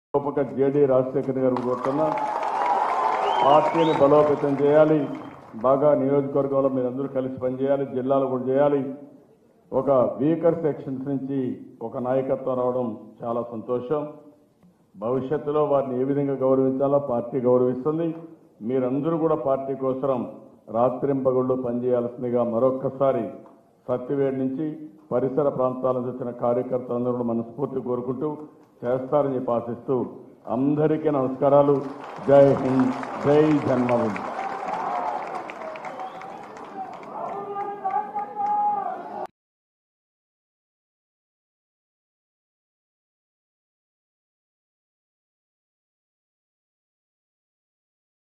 ఒక జేడీ రాజశేఖర్ గారు కోరుతున్నా పార్టీని బలోపేతం చేయాలి బాగా నియోజకవర్గంలో మీరందరూ కలిసి పనిచేయాలి జిల్లాలో కూడా చేయాలి ఒక వీకర్ సెక్షన్స్ నుంచి ఒక నాయకత్వం రావడం చాలా సంతోషం భవిష్యత్తులో వారిని ఏ విధంగా గౌరవించాలో పార్టీ గౌరవిస్తుంది మీరందరూ కూడా పార్టీ కోసం రాత్రింపగుళ్ళు పనిచేయాల్సిందిగా మరొక్కసారి సత్యవేడి నుంచి పరిసర ప్రాంతాల నుంచి వచ్చిన కార్యకర్తలందరూ కూడా మనస్ఫూర్తి కోరుకుంటూ చేస్తారని చెప్పి ఆశిస్తూ అందరికీ నమస్కారాలు జై హింద్ జై జన్మభూమి